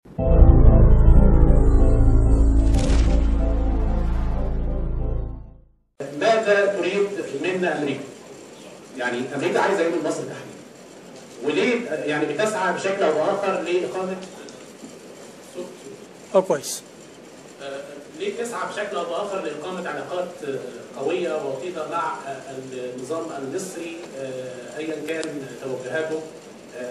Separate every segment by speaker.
Speaker 1: ماذا تريد منا امريكا؟ يعني امريكا عايزه ايه من مصر تحديدا؟ وليه يعني بتسعى بشكل او باخر لاقامه
Speaker 2: اه كويس
Speaker 1: آه، ليه تسعى بشكل او باخر لاقامه علاقات آه، قويه ووطيده مع آه، النظام المصري آه، ايا كان توجهاته آه،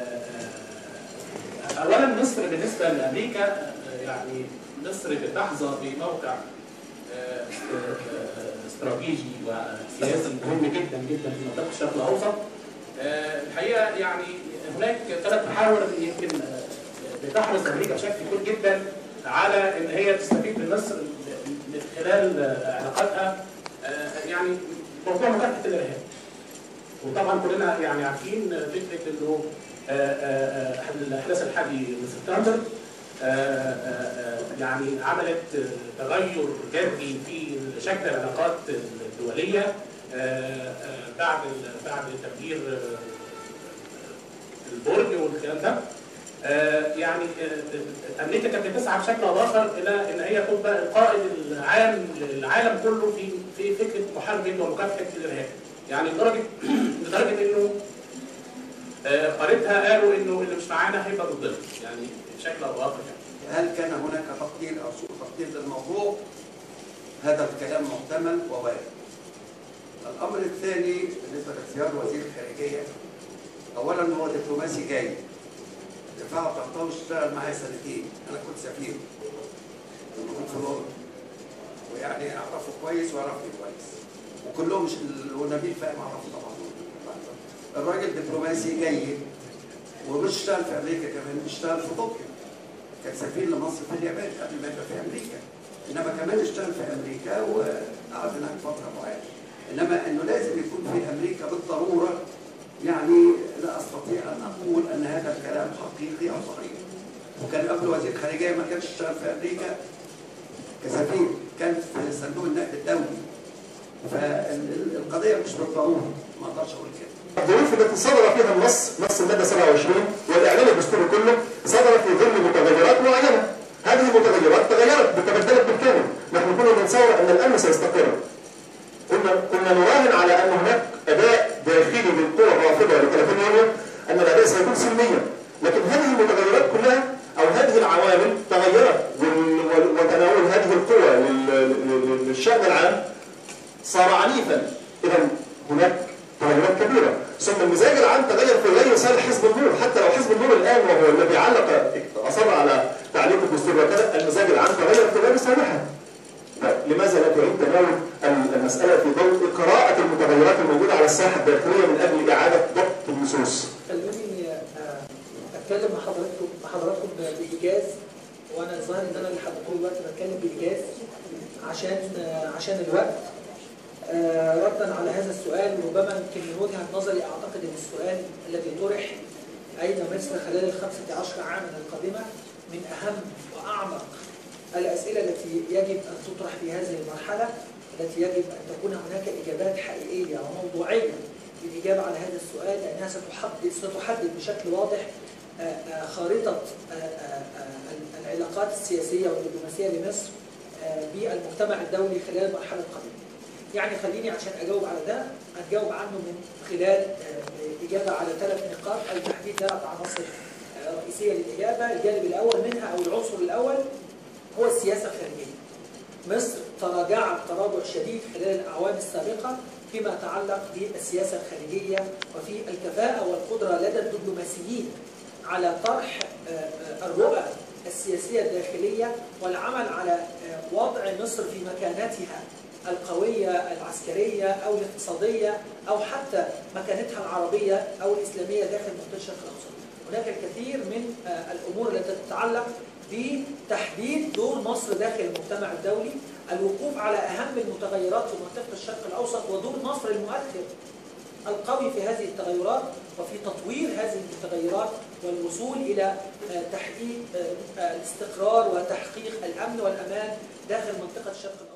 Speaker 1: آه، اولا مصر بالنسبه لامريكا آه، يعني مصر بتحظى بموقع آه، آه، استراتيجي وسياسي مهم جدا جدا في منطقه الشرق الاوسط آه، الحقيقه يعني هناك ثلاث محاور يمكن آه، بتحرص امريكا بشكل كبير جدا على ان هي تستفيد من مصر من خلال آه، علاقاتها آه، يعني موضوع مكافحه الارهاب وطبعا كلنا يعني عارفين فكره انه آه، آه، آه، الاحداث الحادي من سبتمبر آه، آه، آه، يعني عملت آه، تغير جذري في شكل العلاقات الدوليه آه، آه، بعد بعد تغيير آه، البرج والكلام ده آه، يعني آه، امريكا كانت بتسعى بشكل او باخر الى ان هي تبقى القائد العام للعالم كله في في فكره محاربه ومكافحه الارهاب يعني لدرجه لدرجه انه آه، قارتها قالوا انه اللي مش معانا هيبقى ضدنا يعني بشكل او باخر يعني.
Speaker 3: هل كان هناك تقدير او سوء تقدير للموضوع؟ هذا الكلام محتمل ووارد. الامر الثاني بالنسبه لاختيار وزير الخارجيه اولا هو دبلوماسي جاي دفاع الطنطاوي اشتغل معايا سنتين انا كنت سفير لما كنت في الاردن ويعني اعرفه كويس ويعرفني كويس وكلهم مش ونبيل فاهم اعرفه طبعا الراجل دبلوماسي جيد ومش اشتغل في امريكا كمان اشتغل في طوكيو كان سفير لمصر في اليابان قبل ما يبقى في امريكا انما كمان اشتغل في امريكا وقعد هناك فتره معينه انما انه لازم يكون في امريكا بالضروره يعني لا استطيع ان اقول ان هذا الكلام حقيقي او صحيح وكان قبل وزير خارجيه ما كانش اشتغل في امريكا كسفير كان في صندوق النقد الدولي فالقضيه مش بالضروره ما اقدرش اقول كده
Speaker 4: الظروف التي صدر فيها النص نص الماده 27 والاعلان الدستوري كله صدر في ظل متغيرات معينه هذه المتغيرات تغيرت تبدلت بالكامل نحن كنا بنتصور ان الامن سيستقر كنا كنا نراهن على ان هناك اداء داخلي للقوى الرافضه ل 30 يونيو ان الاداء سيكون سلميا لكن هذه المتغيرات كلها او هذه العوامل تغيرت وال- وال- وتناول هذه القوى لل- لل- للشان العام صار عنيفا اذا هناك تغيرات كبيره ثم المزاج العام تغير في غير صالح حزب النور حتى لو حزب النور الان وهو الذي علق اصر على تعليق الدستور وكذا المزاج العام تغير في غير صالحه لماذا لا تعيد تناول المساله في ضوء قراءه المتغيرات الموجوده على الساحه الداخليه من اجل اعاده ضبط النصوص
Speaker 2: خلوني آه، اتكلم مع حضراتكم مع حضراتكم بايجاز وانا الظاهر ان انا لحد طول الوقت بتكلم بايجاز عشان آه، عشان الوقت آه، ردا على هذا السؤال وربما يمكن من وجهه نظري اعتقد ان السؤال الذي طرح اين مصر خلال الخمسة عشر عاما القادمة من أهم وأعمق الأسئلة التي يجب أن تطرح في هذه المرحلة التي يجب أن تكون هناك إجابات حقيقية وموضوعية للإجابة على هذا السؤال لأنها ستحدد ستحدد بشكل واضح آه، آه، خارطة آه، آه، آه، العلاقات السياسية والدبلوماسية لمصر آه، بالمجتمع الدولي خلال المرحلة القادمة. يعني خليني عشان أجاوب على ده أتجاوب عنه من خلال آه، إجابة على ثلاث نقاط أو تحديد ثلاث عناصر آه، رئيسية للإجابة، الجانب الأول منها أو العنصر الأول هو السياسة الخارجية. مصر تراجعت تراجع شديد خلال الأعوام السابقة فيما يتعلق بالسياسة الخارجية وفي الكفاءة والقدرة لدى الدبلوماسيين على طرح آه، آه، الرؤى السياسية الداخلية والعمل على آه، وضع مصر في مكانتها القوية العسكرية أو الاقتصادية أو حتى مكانتها العربية أو الإسلامية داخل منطقة الشرق الأوسط. هناك الكثير من آه، الأمور التي تتعلق بتحديد دور مصر داخل المجتمع الدولي الوقوف على أهم المتغيرات في منطقة الشرق الأوسط ودور مصر المؤثر القوي في هذه التغيرات وفي تطوير هذه المتغيرات والوصول إلى آه، تحقيق آه، آه، الاستقرار وتحقيق الأمن والأمان داخل منطقة الشرق الأوسط